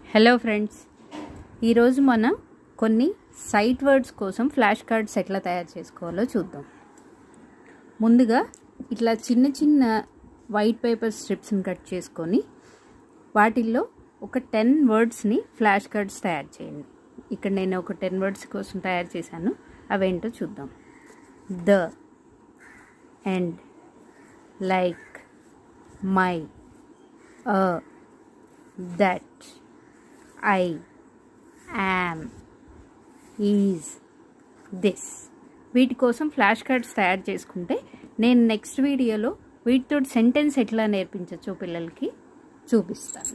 hello friends ఈరోజు మనం కొన్ని సైట్ వర్డ్స్ కోసం ఫ్లాష్ కార్డ్స్ ఎట్లా తయారు చేసుకోవాలో చూద్దాం ముందుగా ఇట్లా చిన్న చిన్న వైట్ పేపర్ స్ట్రిప్స్ని కట్ చేసుకొని వాటిల్లో ఒక టెన్ వర్డ్స్ని ఫ్లాష్ కార్డ్స్ తయారు చేయండి ఇక్కడ నేను ఒక టెన్ వర్డ్స్ కోసం తయారు చేశాను అవేంటో చూద్దాం the and like my a that I am is this వీటి కోసం ఫ్లాష్ కార్డ్స్ తయారు చేసుకుంటే నేను నెక్స్ట్ వీడియోలో వీటితో సెంటెన్స్ ఎట్లా నేర్పించచ్చో పిల్లలకి చూపిస్తాను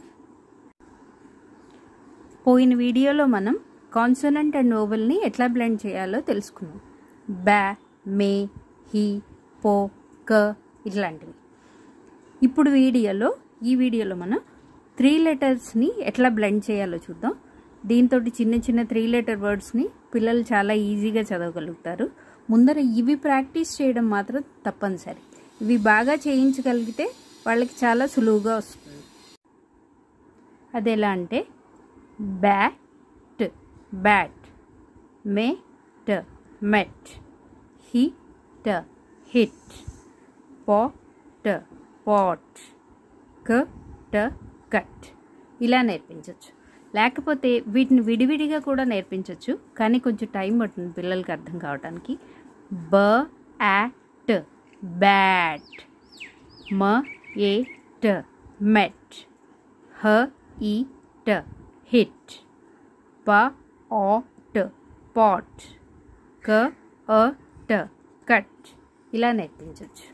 పోయిన వీడియోలో మనం కాన్సనెంట్ అండ్ ఓవెల్ని ఎట్లా బ్లెండ్ చేయాలో తెలుసుకున్నాం బ్యా మే హీ పో క ఇట్లాంటివి ఇప్పుడు వీడియోలో ఈ వీడియోలో మనం త్రీ లెటర్స్ని ఎట్లా బ్లెండ్ చేయాలో చూద్దాం దీంతో చిన్న చిన్న త్రీ లెటర్ వర్డ్స్ని పిల్లలు చాలా ఈజీగా చదవగలుగుతారు ముందర ఇవి ప్రాక్టీస్ చేయడం మాత్రం తప్పనిసరి ఇవి బాగా చేయించగలిగితే వాళ్ళకి చాలా సులువుగా వస్తుంది అది ఎలా అంటే bat bat may t met he t hit pat pat c t cut ఇలా నేర్పించవచ్చు లేకపోతే వీటిని విడివిడిగా కూడా నేర్పించవచ్చు కానీ కొంచెం టైం పడుతుంది పిల్లలకి అర్థం కావడానికి బ యాట్ బ్యాట్ మ ఏ ట మెట్ హ ఈ ట హిట్ ప ఆ ట పాట్ క అ ట కట్ ఇలా నేర్పించవచ్చు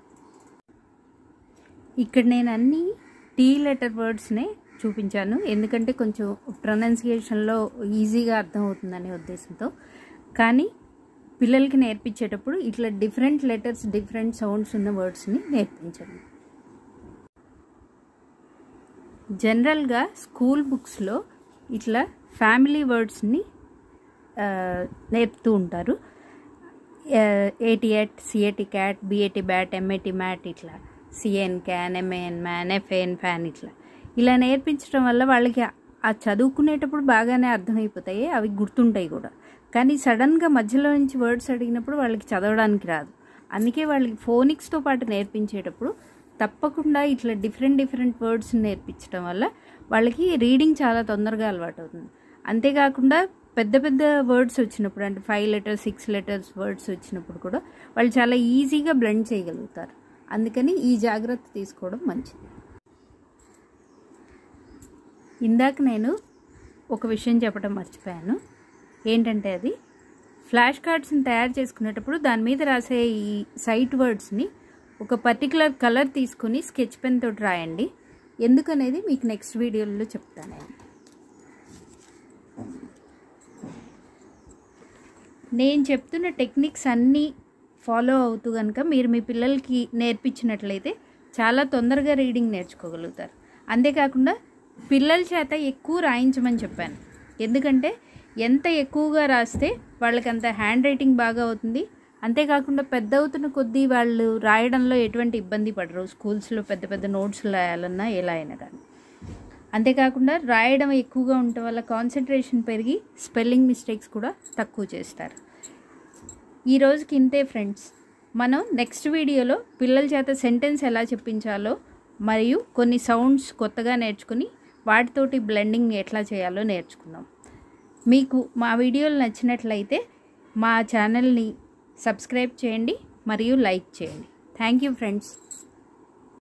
ఇక్కడ నేను అన్ని టీ లెటర్ వర్డ్స్నే చూపించాను ఎందుకంటే కొంచెం ప్రొనౌన్సియేషన్లో ఈజీగా అర్థమవుతుందనే ఉద్దేశంతో కానీ పిల్లలకి నేర్పించేటప్పుడు ఇట్లా డిఫరెంట్ లెటర్స్ డిఫరెంట్ సౌండ్స్ ఉన్న వర్డ్స్ని నేర్పించండి జనరల్గా స్కూల్ బుక్స్లో ఇట్లా ఫ్యామిలీ వర్డ్స్ని నేర్పుతూ ఉంటారు A T at C A T cat B A T bat M A T mat ఇట్లా C N can M A N man F A N fan ఇట్లా ఇలా నేర్పించడం వల్ల వాళ్ళకి ఆ చదువుకునేటప్పుడు బాగానే అర్థమైపోతాయి అవి గుర్తుంటాయి కూడా కానీ సడన్గా మధ్యలో నుంచి వర్డ్స్ అడిగినప్పుడు వాళ్ళకి చదవడానికి రాదు అందుకే వాళ్ళకి ఫోనిక్స్తో పాటు నేర్పించేటప్పుడు తప్పకుండా ఇట్లా డిఫరెంట్ డిఫరెంట్ వర్డ్స్ నేర్పించడం వల్ల వాళ్ళకి రీడింగ్ చాలా తొందరగా అలవాటు అవుతుంది అంతేకాకుండా పెద్ద పెద్ద వర్డ్స్ వచ్చినప్పుడు అంటే five letters six letters words వచ్చినప్పుడు కూడా వాళ్ళు చాలా ఈజీగా బ్లెండ్ చేయగలుగుతారు అందుకని ఈ జాగ్రత్త తీసుకోవడం మంచిది ఇందాక నేను ఒక విషయం చెప్పడం మర్చిపోయాను ఏంటంటే అది ఫ్లాష్ కార్డ్స్ని తయారు చేసుకునేటప్పుడు దాని మీద రాసే ఈ సైట్ వర్డ్స్ని ఒక పర్టికులర్ కలర్ తీసుకుని స్కెచ్ పెన్ తోటి రాయండి ఎందుకనేది మీకు నెక్స్ట్ వీడియోలో చెప్తాను నేను చెప్తున్న టెక్నిక్స్ అన్నీ ఫాలో అవుతూ కనుక మీరు మీ పిల్లలకి నేర్పించినట్లయితే చాలా తొందరగా రీడింగ్ నేర్చుకోగలుగుతారు అంతేకాకుండా పిల్లల చేత ఎక్కువ రాయించమని చెప్పాను ఎందుకంటే ఎంత ఎక్కువగా రాస్తే వాళ్ళకి అంత హ్యాండ్ రైటింగ్ బాగా అవుతుంది అంతేకాకుండా పెద్ద అవుతున్న కొద్దీ వాళ్ళు రాయడంలో ఎటువంటి ఇబ్బంది పడరు స్కూల్స్లో పెద్ద పెద్ద నోట్స్ రాయాలన్నా ఎలా అయినా కానీ అంతేకాకుండా రాయడం ఎక్కువగా ఉండటం వల్ల కాన్సన్ట్రేషన్ పెరిగి స్పెల్లింగ్ మిస్టేక్స్ కూడా తక్కువ చేస్తారు ఈ రోజుకి ఇంతే ఫ్రెండ్స్ మనం నెక్స్ట్ వీడియోలో పిల్లల చేత సెంటెన్స్ ఎలా చెప్పించాలో మరియు కొన్ని సౌండ్స్ కొత్తగా నేర్చుకుని వాటితోటి బ్లెండింగ్ ఎట్లా చేయాలో నేర్చుకుందాం మీకు మా వీడియోలు నచ్చినట్లయితే మా ఛానల్ని సబ్స్క్రైబ్ చేయండి మరియు లైక్ చేయండి థ్యాంక్ యూ ఫ్రెండ్స్